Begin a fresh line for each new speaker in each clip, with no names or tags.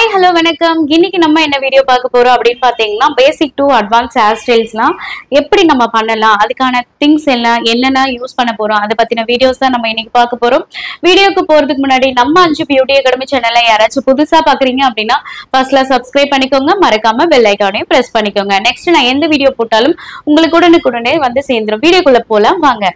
hi hello வணக்கம் இன்னைக்கு நம்ம என்ன வீடியோ பார்க்க போறோம் அப்படின்னு பார்த்தீங்கன்னா பேசிக் டு அட்வான்ஸ் ஹேர் ஸ்டைல்ஸ்லாம் எப்படி நம்ம பண்ணலாம் அதுக்கான திங்ஸ் எல்லாம் என்னென்ன யூஸ் பண்ண போறோம் அதை பத்தின வீடியோஸ் தான் நம்ம இன்னைக்கு பார்க்க போறோம் வீடியோக்கு போறதுக்கு முன்னாடி நம்ம அஞ்சு பியூட்டி அகாடமி சேனல்ல யாராச்சும் புதுசா பாக்குறீங்க அப்படின்னா ஃபர்ஸ்ட்ல சப்ஸ்கிரைப் பண்ணிக்கோங்க மறக்காம பெல் ஐக்கானையும் பிரஸ் பண்ணிக்கோங்க நெக்ஸ்ட் நான் எந்த வீடியோ போட்டாலும் உங்களுக்கு உடனுக்குடனே வந்து சேர்ந்துரும் வீடியோக்குள்ள போலாம் வாங்க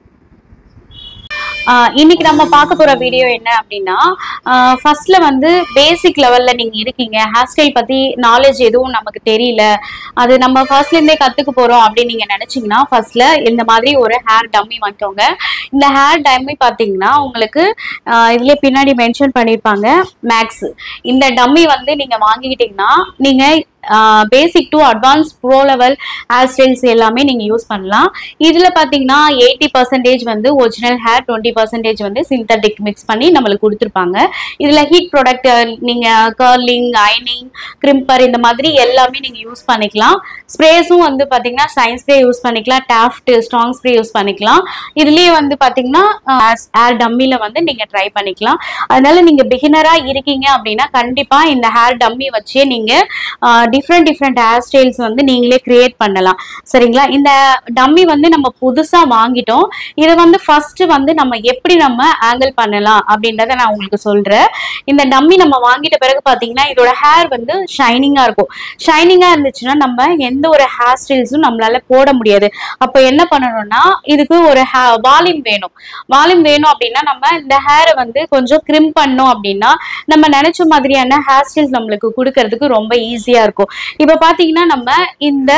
ஆஹ் இன்னைக்கு நம்ம பார்க்க போற வீடியோ என்ன அப்படின்னா ஃபர்ஸ்ட்ல வந்து பேசிக் லெவல்ல நீங்க இருக்கீங்க ஹேர் ஸ்டைல் பத்தி நாலேஜ் எதுவும் நமக்கு தெரியல அது நம்ம ஃபர்ஸ்ட்ல இருந்தே கத்துக்க போறோம் அப்படின்னு நீங்க நினைச்சீங்கன்னா ஃபர்ஸ்ட்ல இந்த மாதிரி ஒரு ஹேர் டம்மி வாங்கிக்கோங்க இந்த ஹேர் டம்மி பாத்தீங்கன்னா உங்களுக்கு ஆஹ் இதுலயே பின்னாடி மென்ஷன் பண்ணியிருப்பாங்க மேக்ஸ் இந்த டம்மி வந்து நீங்க வாங்கிக்கிட்டீங்கன்னா நீங்க basic to advance pro level hair styles எல்லாமே நீங்கள் யூஸ் பண்ணலாம் இதில் பார்த்தீங்கன்னா எயிட்டி பர்சன்டேஜ் வந்து ஒரிஜினல் ஹேர் டுவெண்ட்டி பர்சன்டேஜ் வந்து சிந்தட்டிக் மிக்ஸ் பண்ணி நம்மளுக்கு கொடுத்துருப்பாங்க இதில் ஹீட் ப்ராடக்ட் நீங்கள் கர்லிங் ஐனிங் கிரிம்பர் இந்த மாதிரி எல்லாமே நீங்கள் யூஸ் பண்ணிக்கலாம் ஸ்ப்ரேஸும் வந்து பார்த்தீங்கன்னா சயின்ஸ் ஸ்ப்ரே யூஸ் பண்ணிக்கலாம் டாஃப்ட் ஸ்ட்ராங் ஸ்ப்ரே யூஸ் பண்ணிக்கலாம் இதுலேயே வந்து பார்த்தீங்கன்னா ஹேர் டம்மியில் வந்து நீங்கள் ட்ரை பண்ணிக்கலாம் அதனால நீங்கள் பிகினராக இருக்கீங்க அப்படின்னா கண்டிப்பாக இந்த ஹேர் டம்மி வச்சே நீங்கள் டிஃப்ரெண்ட் டிஃப்ரெண்ட் ஹேர் ஸ்டைல்ஸ் வந்து நீங்களே கிரியேட் பண்ணலாம் சரிங்களா இந்த டம்மி வந்து நம்ம புதுசாக வாங்கிட்டோம் இதை வந்து ஃபர்ஸ்ட் வந்து நம்ம எப்படி நம்ம ஆங்கிள் பண்ணலாம் அப்படின்றத நான் உங்களுக்கு சொல்கிறேன் இந்த டம்மி நம்ம வாங்கிட்ட பிறகு பார்த்தீங்கன்னா இதோட ஹேர் வந்து ஷைனிங்காக இருக்கும் ஷைனிங்காக இருந்துச்சுன்னா நம்ம எந்த ஒரு ஹேர் ஸ்டைல்ஸும் நம்மளால போட முடியாது அப்போ என்ன பண்ணணும்னா இதுக்கு ஒரு ஹே வால்யூம் வேணும் வால்யூம் வேணும் அப்படின்னா நம்ம இந்த ஹேரை வந்து கொஞ்சம் கிரிம் பண்ணோம் அப்படின்னா நம்ம நினைச்ச மாதிரியான ஹேர் ஸ்டைல்ஸ் நம்மளுக்கு கொடுக்கறதுக்கு ரொம்ப ஈஸியா இருக்கும் இப்ப பாத்தீங்கன்னா நம்ம இந்த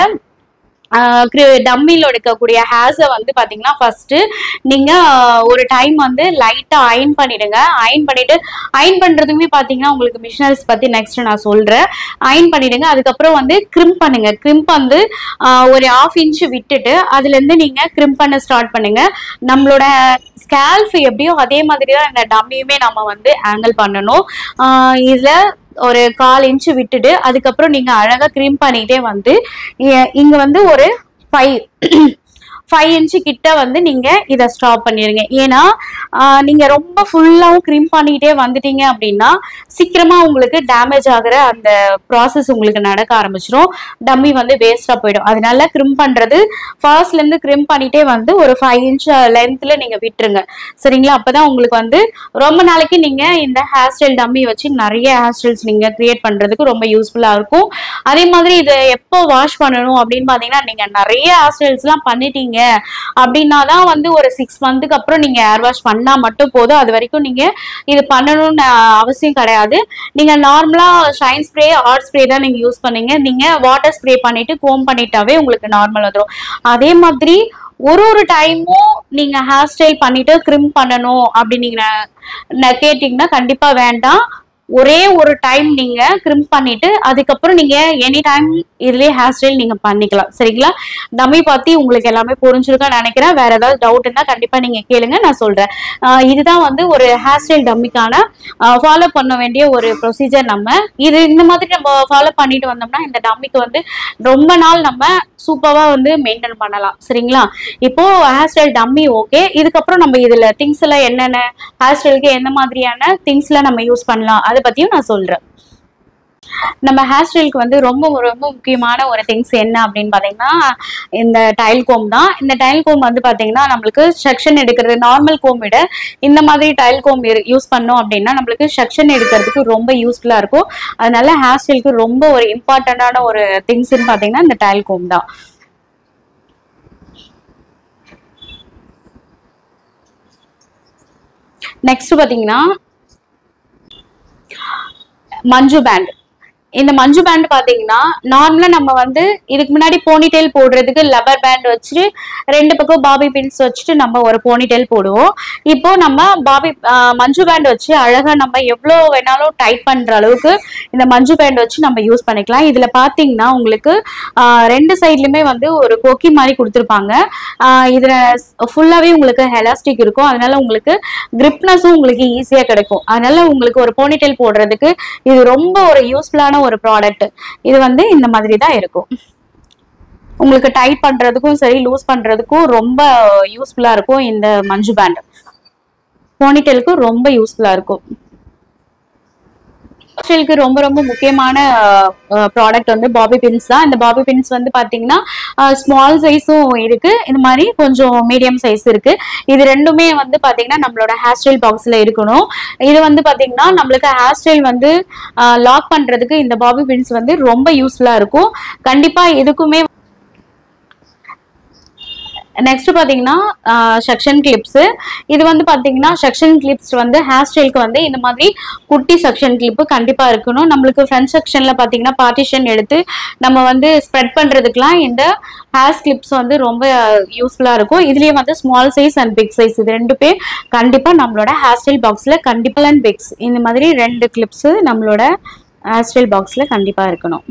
டம்மியில் எடுக்கக்கூடிய ஹேர்ஸை வந்து பார்த்தீங்கன்னா ஃபர்ஸ்ட் நீங்கள் ஒரு டைம் வந்து லைட்டாக அயன் பண்ணிடுங்க அயன் பண்ணிட்டு அயன் பண்ணுறதுமே பார்த்தீங்கன்னா உங்களுக்கு மிஷினரிஸ் பற்றி நெக்ஸ்ட் நான் சொல்கிறேன் அயன் பண்ணிடுங்க அதுக்கப்புறம் வந்து கிரிம் பண்ணுங்க கிரிம் வந்து ஆஹ், ஒரு ஆஃப் இன்ச் விட்டுட்டு அதுலேருந்து நீங்கள் கிரிம் பண்ண ஸ்டார்ட் பண்ணுங்க நம்மளோட ஸ்கேல்ஃப் எப்படியோ அதே மாதிரி தான் இந்த டம்மியுமே நம்ம வந்து ஆங்கிள் பண்ணணும் இதில் ஒரு கால் இன்ச்சு விட்டுட்டு அதுக்கப்புறம் நீங்க அழகா க்ரீம் பண்ணிட்டே வந்து இ- இங்க வந்து ஒரு ஃபைவ் ஃபைவ் இன்ச்சு கிட்ட வந்து நீங்க இதை ஸ்டாப் பண்ணிடுங்க ஏன்னா ஆஹ், நீங்க ரொம்ப ஃபுல்லாகவும் க்ரீம் பண்ணிக்கிட்டே வந்துட்டீங்க அப்படின்னா சீக்கிரமா உங்களுக்கு டேமேஜ் ஆகுற அந்த ப்ராசஸ் உங்களுக்கு நடக்க ஆரம்பிச்சிடும் டம்மி வந்து வேஸ்டா போயிடும் அதனால க்ரிம் பண்றது ஃபர்ஸ்ட்ல இருந்து க்ரிம் பண்ணிட்டே வந்து ஒரு ஃபைவ் இன்ச் லென்த்ல நீங்க விட்டுருங்க சரிங்களா அப்பதான் உங்களுக்கு வந்து ரொம்ப நாளைக்கு நீங்க இந்த ஹேர் ஸ்டைல் டம்மி வச்சு நிறைய ஹேர் ஸ்டைல்ஸ் நீங்க கிரியேட் பண்றதுக்கு ரொம்ப யூஸ்ஃபுல்லா இருக்கும் அதே மாதிரி இதை எப்போ வாஷ் பண்ணணும் அப்படின்னு பாத்தீங்கன்னா நீங்க நிறைய ஹேர் ஸ்டைல்ஸ் எல்லாம் பண்ணிட்டீங்க அப்படின்னா தான் வந்து ஒரு சிக்ஸ் மந்த்துக்கு அப்புறம் நீங்க ஹேர் வாஷ் பண்ணா மட்டும் போதும் அது வரைக்கும் நீங்க இது பண்ணணும்னு அவசியம் கிடையாது நீங்க நார்மலா ஷைன் ஸ்ப்ரே ஆர்ட் ஸ்ப்ரே தான் நீங்க யூஸ் பண்ணீங்க நீங்க வாட்டர் ஸ்ப்ரே பண்ணிட்டு கோம் பண்ணிட்டாவே உங்களுக்கு நார்மல் வந்துடும் அதே மாதிரி ஒரு ஒரு டைமும் நீங்க ஹேர் ஸ்டைல் பண்ணிட்டு க்ரிம் பண்ணணும் அப்படின்னு நீங்க ந- கேட்டீங்கன்னா கண்டிப்பா வேண்டாம் ஒரே ஒரு டைம் நீங்க க்ரிம் பண்ணிட்டு அதுக்கப்புறம் நீங்க எனி டைம் இதுலயே ஹேர் ஸ்டைல் நீங்க பண்ணிக்கலாம் சரிங்களா டம்மி பத்தி உங்களுக்கு எல்லாமே புரிஞ்சிருக்கும்னு நினைக்கிறேன் வேற ஏதாவது டவுட் இருந்தா கண்டிப்பா நீங்க கேளுங்க நான் சொல்றேன் ஆஹ் இதுதான் வந்து ஒரு ஹேர் ஸ்டைல் டம்மிக்கான ஃபாலோ பண்ண வேண்டிய ஒரு ப்ரொசீஜர் நம்ம இது இந்த மாதிரி நம்ம ஃபாலோ பண்ணிட்டு வந்தோம்னா இந்த டம்மிக்கு வந்து ரொம்ப நாள் நம்ம சூப்பரா வந்து மெயின்டைன் பண்ணலாம் சரிங்களா இப்போ ஹேர் ஸ்டைல் டம்மி ஓகே இதுக்கப்புறம் நம்ம இதுல திங்ஸ் எல்லாம் என்னென்ன ஹேர் ஸ்டைலுக்கு எந்த மாதிரியான திங்ஸ்லாம் நம்ம யூஸ் பண்ணலாம் அதை பத்தியும் நான் சொல்றேன் நம்ம ஹேர் ஸ்டைலுக்கு வந்து ரொம்ப ரொம்ப முக்கியமான ஒரு திங்ஸ் என்ன அப்படின்னு பார்த்தீங்கன்னா இந்த டைல் கோம் தான் இந்த டைல் கோம் வந்து பார்த்தீங்கன்னா நம்மளுக்கு செக்ஷன் எடுக்கிறது நார்மல் கோம் விட இந்த மாதிரி டைல் கோம் யூஸ் பண்ணோம் அப்படின்னா நம்மளுக்கு செக்ஷன் எடுக்கிறதுக்கு ரொம்ப யூஸ்ஃபுல்லாக இருக்கும் அதனால ஹேர் ஸ்டைலுக்கு ரொம்ப ஒரு இம்பார்ட்டண்ட்டான ஒரு திங்ஸ்ன்னு பார்த்தீங்கன்னா இந்த டைல் கோம் தான் நெக்ஸ்ட் பார்த்தீங்கன்னா மஞ்சு பேண்ட் இந்த மஞ்சு பேண்ட் பாத்தீங்கன்னா நார்மலா நம்ம வந்து இதுக்கு முன்னாடி போனிடெயில் போடுறதுக்கு லப்பர் பேண்ட் வச்சுட்டு ரெண்டு பக்கம் பாபி பின்ஸ் வச்சுட்டு நம்ம ஒரு போனிடெயில் போடுவோம் இப்போ நம்ம பாபி ஆஹ் மஞ்சு பேண்ட் வச்சு அழகா நம்ம எவ்வளோ வேணாலும் டைட் பண்ற அளவுக்கு இந்த மஞ்சு பேண்ட் வச்சு நம்ம யூஸ் பண்ணிக்கலாம் இதுல பாத்தீங்கன்னா உங்களுக்கு ஆஹ் ரெண்டு சைட்லயுமே வந்து ஒரு கொக்கி மாதிரி கொடுத்துருப்பாங்க ஆஹ் இதுல ஃபுல்லாவே உங்களுக்கு எலாஸ்டிக் இருக்கும் அதனால உங்களுக்கு கிரிப்னஸும் உங்களுக்கு ஈஸியா கிடைக்கும் அதனால உங்களுக்கு ஒரு போனிடெயில் போடுறதுக்கு இது ரொம்ப ஒரு யூஸ்ஃபுல்லான ஒரு ப்ராடக்ட் இது வந்து இந்த மாதிரி தான் இருக்கும் உங்களுக்கு டைட் பண்றதுக்கும் சரி லூஸ் பண்றதுக்கும் ரொம்ப யூஸ்ஃபுல்லா இருக்கும் இந்த மஞ்சு பேண்ட் போனிடெயிலுக்கு ரொம்ப யூஸ்ஃபுல்லா இருக்கும் ஸ்டைலுக்கு ரொம்ப ரொம்ப முக்கியமான ப்ராடக்ட் வந்து பாபி பின்ஸ் தான் இந்த பாபி பின்ஸ் வந்து பாத்தீங்கன்னா ஸ்மால் சைஸும் இருக்கு இந்த மாதிரி கொஞ்சம் மீடியம் சைஸ் இருக்கு இது ரெண்டுமே வந்து பாத்தீங்கன்னா நம்மளோட ஹேர் ஸ்டைல் பாக்ஸ்ல இருக்கணும் இது வந்து பாத்தீங்கன்னா நம்மளுக்கு ஹேர் ஸ்டைல் வந்து லாக் பண்றதுக்கு இந்த பாபி பின்ஸ் வந்து ரொம்ப யூஸ்ஃபுல்லா இருக்கும் கண்டிப்பா இதுக்குமே நெக்ஸ்ட் பாத்தீங்கன்னா செக்ஷன் கிளிப்ஸ் இது வந்து பாத்தீங்கன்னா செக்ஷன் கிளிப்ஸ் வந்து ஹேர் ஸ்டைலுக்கு வந்து இந்த மாதிரி குட்டி செக்ஷன் கிளிப் கண்டிப்பா இருக்கணும் நம்மளுக்கு ஃப்ரண்ட் செக்ஷன்ல பாத்தீங்கன்னா பார்ட்டிஷன் எடுத்து நம்ம வந்து ஸ்ப்ரெட் பண்றதுக்குலாம் இந்த ஹேர் கிளிப்ஸ் வந்து ரொம்ப யூஸ்ஃபுல்லா இருக்கும் இதுலயே வந்து small size and big size இது ரெண்டுமே கண்டிப்பா நம்மளோட ஹேர் ஸ்டைல் பாக்ஸ்ல கண்டிப்பா அண்ட் பிக்ஸ் இந்த மாதிரி ரெண்டு கிளிப்ஸ் நம்மளோட ஹேர் ஸ்டைல் பாக்ஸ்ல கண்டிப்பா இருக்கணும்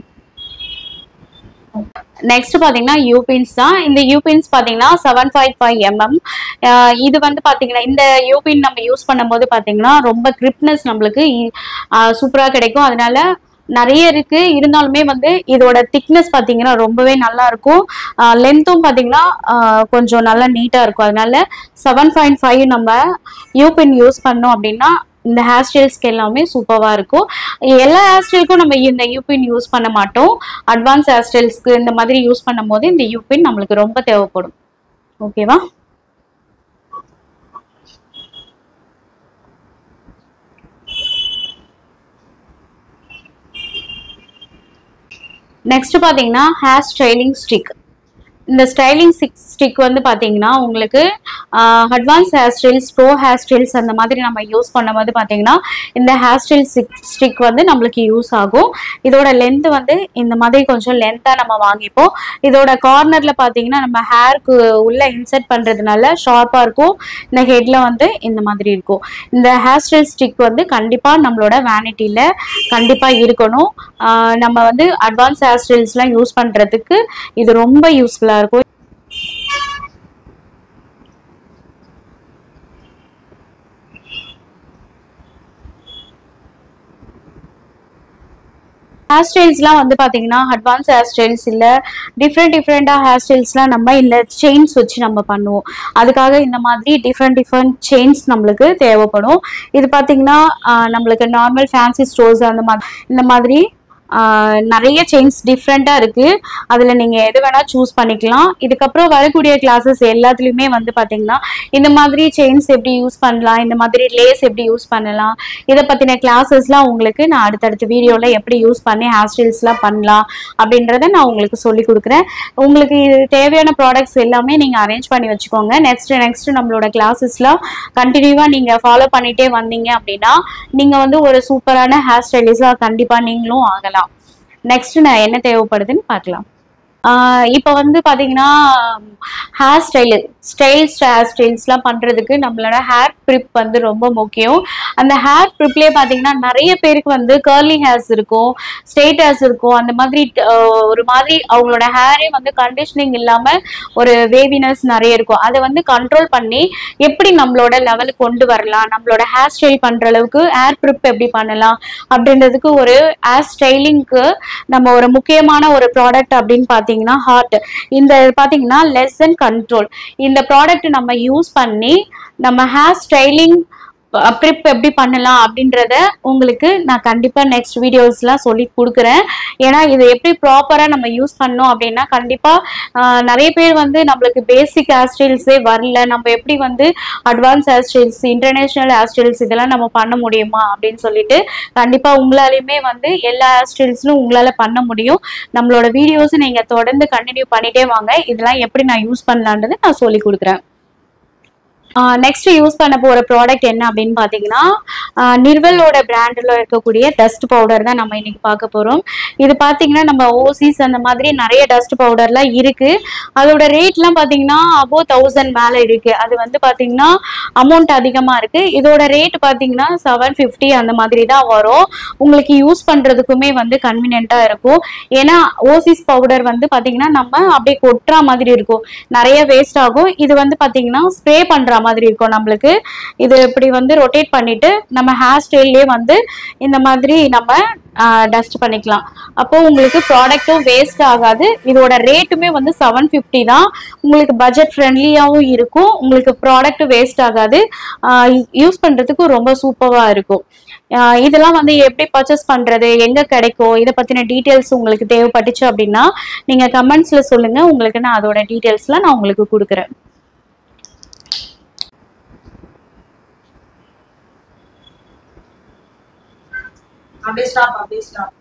நெக்ஸ்ட் பாத்தீங்கன்னா யூபின்ஸ் தான் இந்த யூபின்ஸ் பாத்தீங்கன்னா செவன் ஃபைவ் ஃபைவ் எம்எம் இது வந்து பாத்தீங்கன்னா இந்த யூபின் நம்ம யூஸ் பண்ணும்போது பாத்தீங்கன்னா ரொம்ப கிரிப்னஸ் நம்மளுக்கு சூப்பரா கிடைக்கும் அதனால நிறைய இருக்கு இருந்தாலுமே வந்து இதோட திக்னஸ் பாத்தீங்கன்னா ரொம்பவே நல்லா இருக்கும் லென்த்தும் பாத்தீங்கன்னா ஆஹ் கொஞ்சம் நல்லா நீட்டா இருக்கும் அதனால செவன் பாயிண்ட் ஃபைவ் நம்ம யூபின் யூஸ் பண்ணோம் அப்படின்னா இந்த ஹேர் ஸ்டைல்ஸ்க்கு எல்லாமே சூப்பராக இருக்கும் எல்லா ஹேர் ஸ்டைலுக்கும் நம்ம இந்த யூபின் யூஸ் பண்ண மாட்டோம் அட்வான்ஸ் ஹேர் ஸ்டைல்ஸ்க்கு இந்த மாதிரி யூஸ் பண்ணும்போது இந்த யூபின் நம்மளுக்கு ரொம்ப தேவைப்படும் ஓகேவா நெக்ஸ்ட் பாத்தீங்கன்னா ஹேர் ஸ்டைலிங் ஸ்டிக் இந்த ஸ்டைலிங் ஸ்டிக் வந்து பாத்தீங்கன்னா உங்களுக்கு advance hair styles pro hair styles அந்த மாதிரி நம்ம யூஸ் பண்ணும்போது பாத்தீங்கன்னா இந்த ஹேர் ஸ்டைல் ஸ்டிக் வந்து நம்மளுக்கு யூஸ் ஆகும் இதோட லென்த் வந்து இந்த மாதிரி கொஞ்சம் லென்த்தாக நம்ம வாங்கிப்போம் இதோட கார்னர்ல பாத்தீங்கன்னா நம்ம ஹேருக்கு உள்ள இன்சர்ட் பண்றதுனால ஷார்ப்பா இருக்கும் இந்த ஹெட்ல வந்து இந்த மாதிரி இருக்கும் இந்த ஹேர் ஸ்டைல் ஸ்டிக் வந்து கண்டிப்பா நம்மளோட வேனிட்டியில கண்டிப்பா இருக்கணும் ஆஹ் நம்ம வந்து அட்வான்ஸ் ஹேர் ஸ்டைல்ஸ்லாம் யூஸ் பண்றதுக்கு இது ரொம்ப யூஸ்ஃபுல்லா இருக்கும் ஹேர் ஸ்டைல்ஸ்லாம் வந்து பார்த்தீங்கன்னா அட்வான்ஸ் ஹேர் ஸ்டைல்ஸ் இல்லை டிஃப்ரெண்ட் டிஃப்ரெண்ட்டாக ஹேர் ஸ்டைல்ஸ்லாம் நம்ம இந்த செயின்ஸ் வச்சு நம்ம பண்ணுவோம் அதுக்காக இந்த மாதிரி டிஃப்ரெண்ட் டிஃப்ரெண்ட் செயின்ஸ் நம்மளுக்கு தேவைப்படும் இது பார்த்தீங்கன்னா ஆஹ் நம்மளுக்கு நார்மல் ஃபேன்சி ஸ்டோர்ஸ் அந்த மாதிரி இந்த மாதிரி ஆஹ் நிறைய செயின்ஸ் டிஃப்ரெண்ட்டாக இருக்குது அதில் நீங்கள் எது வேணால் சூஸ் பண்ணிக்கலாம் இதுக்கப்புறம் வரக்கூடிய கிளாஸஸ் எல்லாத்துலேயுமே வந்து பார்த்தீங்கன்னா இந்த மாதிரி செயின்ஸ் எப்படி யூஸ் பண்ணலாம் இந்த மாதிரி லேஸ் எப்படி யூஸ் பண்ணலாம் இதை பற்றின கிளாஸஸ்லாம் உங்களுக்கு நான் அடுத்தடுத்த வீடியோவில் எப்படி யூஸ் பண்ணி ஹேர் ஸ்டைல்ஸ்லாம் பண்ணலாம் அப்படின்றத நான் உங்களுக்கு சொல்லி கொடுக்குறேன் உங்களுக்கு இது தேவையான ப்ராடக்ட்ஸ் எல்லாமே நீங்கள் அரேஞ்ச் பண்ணி வச்சுக்கோங்க நெக்ஸ்ட் நெக்ஸ்ட் நம்மளோட கிளாஸஸ்லாம் கண்டினியூவாக நீங்கள் ஃபாலோ பண்ணிகிட்டே வந்தீங்க அப்படின்னா நீங்கள் வந்து ஒரு சூப்பரான ஹேர் ஸ்டைலிஸ்டாக கண்டிப்பாக நீங்களும் ஆகலாம் நெக்ஸ்ட் நான் என்ன தேவைப்படுதுன்னு பார்க்கலாம் ஆஹ் இப்போ வந்து பார்த்தீங்கன்னா ஹேர் ஸ்டைலு ஸ்டைல்ஸ் ஹேர் ஸ்டைல்ஸ்லாம் பண்ணுறதுக்கு நம்மளோட ஹேர் ப்ரிப் வந்து ரொம்ப முக்கியம் அந்த ஹேர் ப்ரிப்லேயே பார்த்தீங்கன்னா நிறைய பேருக்கு வந்து கேர்லி ஹேர்ஸ் இருக்கும் ஸ்ட்ரெயிட் ஹேர்ஸ் இருக்கும் அந்த மாதிரி ஆஹ் ஒரு மாதிரி அவங்களோட ஹேரே வந்து கண்டிஷனிங் இல்லாமல் ஒரு வேவினஸ் நிறைய இருக்கும் அதை வந்து கண்ட்ரோல் பண்ணி எப்படி நம்மளோட லெவலுக்கு கொண்டு வரலாம் நம்மளோட ஹேர் ஸ்டைல் பண்ணுற அளவுக்கு ஹேர் ப்ரிப் எப்படி பண்ணலாம் அப்படின்றதுக்கு ஒரு ஹேர் ஸ்டைலிங்க்கு நம்ம ஒரு முக்கியமான ஒரு ப்ராடக்ட் அப்படின்னு பார்த்தீங்கன்னா ஹார்ட் இந்த பார்த்தீங்கன்னா லெஸ் அண்ட் கண்ட்ரோல் இந்த ப்ராடக்ட் நம்ம யூஸ் பண்ணி நம்ம ஹேர் ஸ்டைலிங் ப்ரிப் எப்படி பண்ணலாம் அப்படின்றத உங்களுக்கு நான் கண்டிப்பாக நெக்ஸ்ட் வீடியோஸ்லாம் சொல்லி கொடுக்குறேன் ஏன்னா இது எப்படி ப்ராப்பராக நம்ம யூஸ் பண்ணோம் அப்படின்னா கண்டிப்பாக நிறைய பேர் வந்து நம்மளுக்கு பேசிக் ஹேர் ஸ்டைல்ஸே வரல நம்ம எப்படி வந்து advance hair styles international hair styles இதெல்லாம் நம்ம பண்ண முடியுமா அப்படின்னு சொல்லிட்டு கண்டிப்பாக உங்களாலையுமே வந்து எல்லா ஹேர் ஸ்டைல்ஸ்லும் உங்களால் பண்ண முடியும் நம்மளோட வீடியோஸ் நீங்கள் தொடர்ந்து கண்டினியூ பண்ணிட்டே வாங்க இதெல்லாம் எப்படி நான் யூஸ் பண்ணலான்றது நான் சொல்லி கொடுக்குறேன் நெக்ஸ்ட் யூஸ் பண்ண போற ப்ராடக்ட் என்ன அப்படின்னு பார்த்தீங்கன்னா ஆஹ் நிர்வலோட பிராண்டில் இருக்கக்கூடிய டஸ்ட் பவுடர் தான் நம்ம இன்னைக்கு பார்க்க போறோம் இது பார்த்தீங்கன்னா நம்ம ஓசிஸ் அந்த மாதிரி நிறைய டஸ்ட் பவுடர்லாம் இருக்கு அதோட ரேட்லாம் பார்த்தீங்கன்னா அபோவ் தௌசண்ட் மேலே இருக்கு அது வந்து பார்த்தீங்கன்னா அமௌண்ட் அதிகமாக இருக்கு இதோட ரேட் பார்த்தீங்கன்னா செவன் ஃபிஃப்டி அந்த மாதிரி தான் வரும் உங்களுக்கு யூஸ் பண்றதுக்குமே வந்து கன்வீனியண்ட்டாக இருக்கும் ஏன்னா ஓசிஸ் பவுடர் வந்து பார்த்தீங்கன்னா நம்ம அப்படியே கொட்டுற மாதிரி இருக்கும் நிறைய வேஸ்ட் ஆகும் இது வந்து பார்த்தீங்கன்னா ஸ்ப்ரே பண்ற பண்ற மாதிரி இருக்கும் நம்மளுக்கு இது இப்படி வந்து ரொட்டேட் பண்ணிட்டு நம்ம ஹேர் ஸ்டைல்லே வந்து இந்த மாதிரி நம்ம டஸ்ட் பண்ணிக்கலாம் அப்போ உங்களுக்கு ப்ராடக்ட்டும் வேஸ்ட் ஆகாது இதோட ரேட்டுமே வந்து செவன் ஃபிஃப்டி தான் உங்களுக்கு பட்ஜெட் ஃப்ரெண்ட்லியாகவும் இருக்கும் உங்களுக்கு ப்ராடக்ட் வேஸ்ட் ஆகாது யூஸ் பண்ணுறதுக்கு ரொம்ப சூப்பராக இருக்கும் ஆஹ் இதெல்லாம் வந்து எப்படி பர்ச்சேஸ் பண்ணுறது எங்கே கிடைக்கும் இதை பற்றின டீட்டெயில்ஸ் உங்களுக்கு தேவைப்பட்டுச்சு அப்படின்னா நீங்கள் கமெண்ட்ஸில் சொல்லுங்கள் உங்களுக்கு நான் அதோட டீட்டெயில்ஸ்லாம் நான் உங்களுக்கு கொடுக்குறேன்
அப்படியே ஸ்டாப் அப்படியே ஸ்டாப்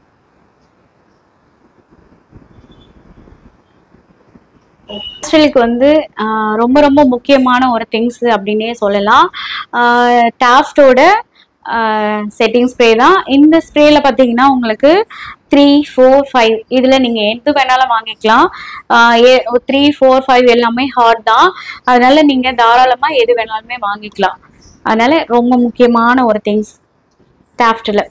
ஹாஸ்டலுக்கு வந்து ஆஹ் ரொம்ப ரொம்ப முக்கியமான ஒரு திங்ஸ் அப்படின்னே சொல்லலாம் டாஃப்டோட செட்டிங் ஸ்ப்ரே தான் இந்த ஸ்ப்ரேல பார்த்தீங்கன்னா உங்களுக்கு த்ரீ ஃபோர் ஃபைவ் இதில் நீங்கள் எது வேணாலும் வாங்கிக்கலாம் த்ரீ ஃபோர் ஃபைவ் எல்லாமே ஹார்ட் தான் அதனால நீங்கள் தாராளமாக எது வேணாலுமே வாங்கிக்கலாம் அதனால ரொம்ப முக்கியமான ஒரு திங்ஸ் டாஃப்டில்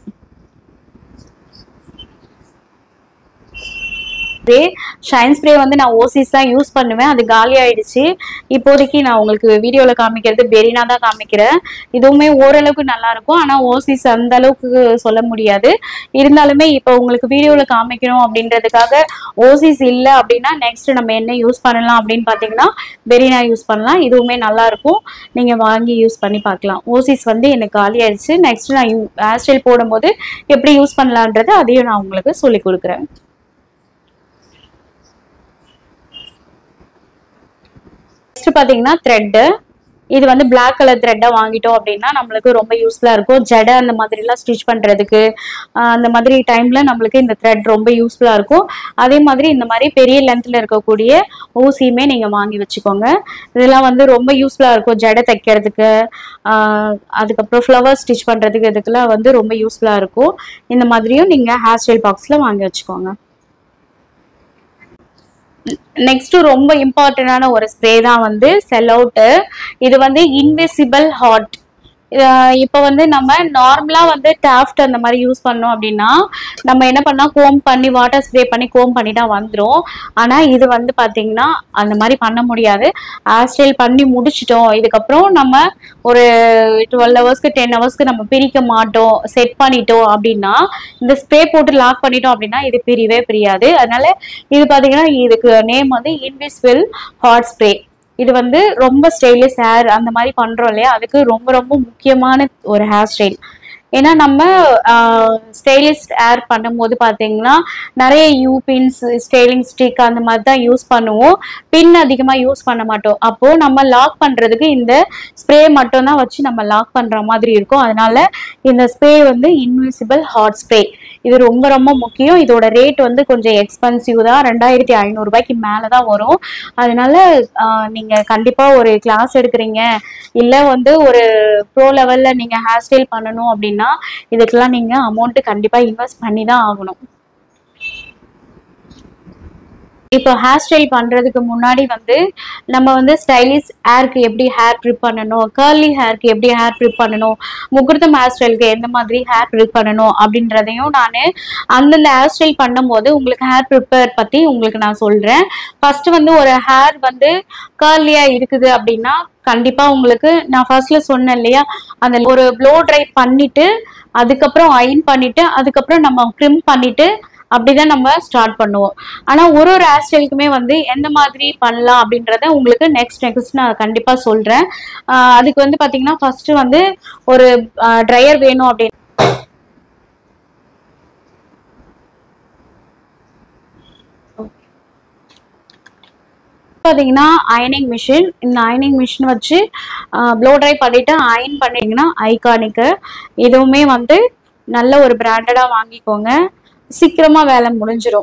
ஸ்ப்ரே ஷைன் ஸ்ப்ரே வந்து நான் ஓசிஸ் தான் யூஸ் பண்ணுவேன் அது காலி ஆயிடுச்சு இப்போதைக்கு நான் உங்களுக்கு வீடியோவில் காமிக்கிறது பெரினா தான் காமிக்கிறேன் இதுவுமே ஓரளவுக்கு நல்லா இருக்கும் ஆனால் ஓசிஸ் அந்த அளவுக்கு சொல்ல முடியாது இருந்தாலுமே இப்போ உங்களுக்கு வீடியோவில் காமிக்கணும் அப்படின்றதுக்காக ஓசிஸ் இல்லை அப்படின்னா நெக்ஸ்ட் நம்ம என்ன யூஸ் பண்ணலாம் அப்படின்னு பார்த்தீங்கன்னா பெரினா யூஸ் பண்ணலாம் இதுவுமே நல்லா இருக்கும் நீங்கள் வாங்கி யூஸ் பண்ணி பார்க்கலாம் ஓசிஸ் வந்து எனக்கு காலி ஆயிடுச்சு நெக்ஸ்ட் நான் ஹேர் ஸ்டைல் போடும்போது எப்படி யூஸ் பண்ணலான்றது அதையும் நான் உங்களுக்கு சொல்லி கொடுக்குறேன் நெக்ஸ்ட் பார்த்தீங்கன்னா த்ரெட்டு இது வந்து Black கலர் த்ரெட்டாக வாங்கிட்டோம் அப்படின்னா நம்மளுக்கு ரொம்ப யூஸ்ஃபுல்லாக இருக்கும் ஜடை அந்த மாதிரிலாம் ஸ்டிச் பண்ணுறதுக்கு அந்த மாதிரி டைமில் நம்மளுக்கு இந்த த்ரெட் ரொம்ப யூஸ்ஃபுல்லாக இருக்கும் அதே மாதிரி இந்த மாதிரி பெரிய லென்த்தில் இருக்கக்கூடிய ஊசியுமே நீங்கள் வாங்கி வச்சுக்கோங்க இதெல்லாம் வந்து ரொம்ப யூஸ்ஃபுல்லாக இருக்கும் ஜடை தைக்கிறதுக்கு ஆஹ் அதுக்கப்புறம் ஃப்ளவர் ஸ்டிச் பண்ணுறதுக்கு இதுக்கெல்லாம் வந்து ரொம்ப யூஸ்ஃபுல்லாக இருக்கும் இந்த மாதிரியும் நீங்கள் ஹேர் ஸ்டைல் பாக்ஸில் வாங்கி வச்சுக்கோங்க நெக்ஸ்ட் ரொம்ப இம்பார்ட்டண்டான ஒரு ஸ்ப்ரே தான் வந்து செல் அவுட்டு இது வந்து இன்விசிபிள் ஹாட் இப்போ வந்து நம்ம நார்மலா வந்து டாஃப்ட் அந்த மாதிரி யூஸ் பண்ணோம் அப்படின்னா நம்ம என்ன பண்ணா கோம் பண்ணி வாட்டர் ஸ்ப்ரே பண்ணி கோம் பண்ணிட்டா வந்துடும் ஆனா இது வந்து பாத்தீங்கன்னா அந்த மாதிரி பண்ண முடியாது ஹேர் ஸ்டைல் பண்ணி முடிச்சிட்டோம் இதுக்கப்புறம் நம்ம ஒரு டுவெல் ஹவர்ஸ்க்கு டென் ஹவர்ஸ்க்கு நம்ம பிரிக்க மாட்டோம் செட் பண்ணிட்டோம் அப்படின்னா இந்த ஸ்ப்ரே போட்டு லாக் பண்ணிட்டோம் அப்படின்னா இது பிரியவே பிரியாது அதனால இது பாத்தீங்கன்னா இதுக்கு நேம் வந்து இன்விசிபிள் ஹாட் ஸ்ப்ரே இது வந்து ரொம்ப ஸ்டைலிஷ் ஹேர் அந்த மாதிரி பண்றோம் இல்லையா அதுக்கு ரொம்ப ரொம்ப முக்கியமான ஒரு ஹேர் ஸ்டைல் ஏன்னா நம்ம ஸ்டைலிஷ் ஹேர் பண்ணும்போது பார்த்தீங்கன்னா நிறைய யூ பின்ஸ் ஸ்டைலிங் ஸ்டிக் அந்த மாதிரி தான் யூஸ் பண்ணுவோம் பின் அதிகமாக யூஸ் பண்ண மாட்டோம் அப்போ நம்ம லாக் பண்ணுறதுக்கு இந்த ஸ்ப்ரே மட்டும் தான் வச்சு நம்ம லாக் பண்ணுற மாதிரி இருக்கும் அதனால இந்த ஸ்ப்ரே வந்து இன்விசிபிள் ஹாட் ஸ்ப்ரே இது ரொம்ப ரொம்ப முக்கியம் இதோட ரேட் வந்து கொஞ்சம் எக்ஸ்பென்சிவ் தான் ரெண்டாயிரத்தி ஐநூறுரூபாய்க்கு மேலே தான் வரும் அதனால ஆஹ், நீங்க கண்டிப்பா ஒரு கிளாஸ் எடுக்கிறீங்க இல்ல வந்து ஒரு ப்ரோ லெவல்ல நீங்க ஹேர் ஸ்டைல் பண்ணணும் அப்படின்னா இதுக்கெல்லாம் நீங்க அமௌண்ட் கண்டிப்பா இன்வெஸ்ட் பண்ணி தான் ஆகணும் இப்போ ஹேர் ஸ்டைல் பண்றதுக்கு முன்னாடி வந்து நம்ம வந்து ஸ்டைலிஷ் ஹேருக்கு எப்படி ஹேர் ட்ரிப் பண்ணணும் கர்லி ஹேருக்கு எப்படி ஹேர் ட்ரிப் பண்ணணும் முகூர்த்தம் ஹேர் ஸ்டைலுக்கு எந்த மாதிரி ஹேர் ட்ரிப் பண்ணணும் அப்படின்றதையும் நான் அந்தந்த ஹேர் ஸ்டைல் பண்ணும்போது உங்களுக்கு ஹேர் ப்ரிப்பேர் பத்தி உங்களுக்கு நான் சொல்றேன் ஃபர்ஸ்ட் வந்து ஒரு ஹேர் வந்து கர்லியா இருக்குது அப்படின்னா கண்டிப்பா உங்களுக்கு நான் ஃபர்ஸ்ட்ல சொன்னேன் இல்லையா அந்த ஒரு ப்ளோ ட்ரை பண்ணிட்டு அதுக்கப்புறம் அயன் பண்ணிட்டு அதுக்கப்புறம் நம்ம க்ரிம் பண்ணிட்டு அப்படிதான் நம்ம ஸ்டார்ட் பண்ணுவோம் ஆனா ஒரு ஒரு ஹேர் ஸ்டைலுக்குமே வந்து எந்த மாதிரி பண்ணலாம் அப்படின்றத உங்களுக்கு நெக்ஸ்ட் நெக்ஸ்ட் நான் கண்டிப்பா சொல்றேன் ஆஹ் அதுக்கு வந்து பாத்தீங்கன்னா ஃபர்ஸ்ட் வந்து ஒரு ட்ரையர் வேணும் அப்படின்னு பார்த்தீங்கன்னா அயனிங் மிஷின் இந்த அயனிங் மிஷின் வச்சு ப்ளோ ட்ரை பண்ணிட்டு அயன் பண்ணிங்கன்னா ஐகானிக்கு இதுவுமே வந்து நல்ல ஒரு பிராண்டடாக வாங்கிக்கோங்க சீக்கிரமா வேலை முடிஞ்சிடும்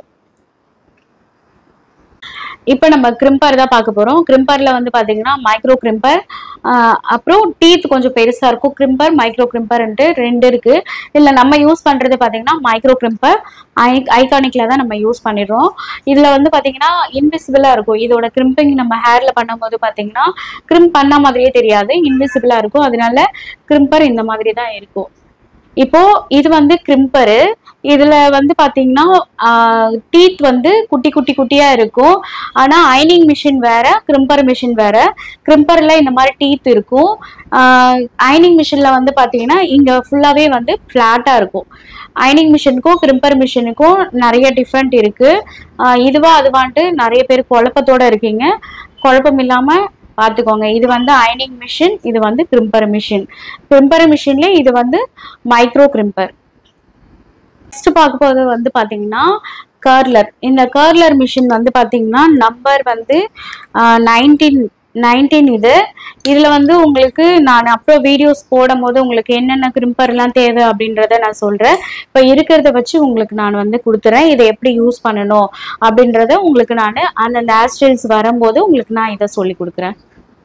இப்போ நம்ம கிரிம்பர் தான் பார்க்க போறோம் கிரிம்பர்ல வந்து பாத்தீங்கன்னா மைக்ரோ கிரிம்பர் அப்புறம் டீத் கொஞ்சம் பெருசா இருக்கும் கிரிம்பர் மைக்ரோ கிரிம்பர்ன்ட்டு ரெண்டு இருக்கு இதுல நம்ம யூஸ் பண்றது பாத்தீங்கன்னா மைக்ரோ கிரிம்பர் ஐ ஐகானிக்ல தான் நம்ம யூஸ் பண்ணிடுறோம் இதுல வந்து பாத்தீங்கன்னா இன்விசிபிளா இருக்கும் இதோட கிரிம்பிங் நம்ம ஹேர்ல பண்ணும்போது பாத்தீங்கன்னா கிரிம் பண்ண மாதிரியே தெரியாது இன்விசிபிளா இருக்கும் அதனால கிரிம்பர் இந்த மாதிரி தான் இருக்கும் இப்போ இது வந்து கிரிம்பரு இதுல வந்து பாத்தீங்கன்னா டீத் வந்து குட்டி குட்டி குட்டியா இருக்கும் ஆனா அயனிங் மிஷின் வேற கிரிம்பர் மிஷின் வேற கிரிம்பர்ல இந்த மாதிரி டீத் இருக்கும் அயனிங் மிஷின்ல வந்து பாத்தீங்கன்னா இங்க ஃபுல்லாவே வந்து ஃபிளாட்டா இருக்கும் அயனிங் மிஷினுக்கும் கிரிம்பர் மிஷினுக்கும் நிறைய டிஃப்ரெண்ட் இருக்கு ஆஹ் இதுவா அதுவான்ட்டு நிறைய பேர் குழப்பத்தோட இருக்கீங்க குழப்பம் இல்லாம பார்த்துக்கோங்க இது வந்து அயனிங் மிஷின் இது வந்து கிரிம்பர் மிஷின் கிரிம்பர் மிஷின்ல இது வந்து மைக்ரோ கிரிம்பர் நெக்ஸ்ட் பார்க்க போகிறது வந்து பார்த்தீங்கன்னா கர்லர் இந்த கர்லர் மிஷின் வந்து பார்த்தீங்கன்னா நம்பர் வந்து நைன்டீன் நைன்டீன் இது இதில் வந்து உங்களுக்கு நான் அப்புறம் வீடியோஸ் போடும் போது உங்களுக்கு என்னென்ன கிரிம்பர்லாம் தேவை அப்படின்றத நான் சொல்கிறேன் இப்போ இருக்கிறத வச்சு உங்களுக்கு நான் வந்து கொடுத்துறேன் இதை எப்படி யூஸ் பண்ணணும் அப்படின்றத உங்களுக்கு நான் அந்தந்த ஹேர் ஸ்டைல்ஸ் வரும்போது உங்களுக்கு நான் இதை சொல்லி கொடுக்குறேன்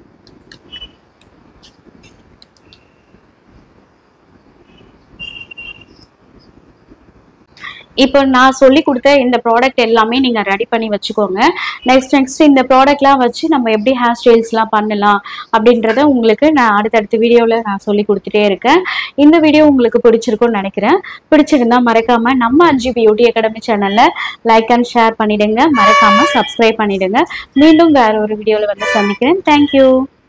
இப்போ நான் சொல்லி கொடுத்த இந்த ப்ராடக்ட் எல்லாமே நீங்கள் ரெடி பண்ணி வச்சுக்கோங்க நெக்ஸ்ட் நெக்ஸ்ட் இந்த ப்ராடக்ட்லாம் வச்சு நம்ம எப்படி ஹேர் ஸ்டைல்ஸ்லாம் பண்ணலாம் அப்படின்றத உங்களுக்கு நான் அடுத்தடுத்த வீடியோவில் நான் சொல்லி கொடுத்துட்டே இருக்கேன் இந்த வீடியோ உங்களுக்கு பிடிச்சிருக்கும்னு நினைக்கிறேன் பிடிச்சிருந்தா மறக்காம நம்ம அஞ்சு பியூட்டி அகாடமி சேனலில் லைக் அண்ட் ஷேர் பண்ணிடுங்க மறக்காம சப்ஸ்கிரைப் பண்ணிடுங்க மீண்டும் வேற ஒரு வீடியோவில் வந்து சந்திக்கிறேன் தேங்க்யூ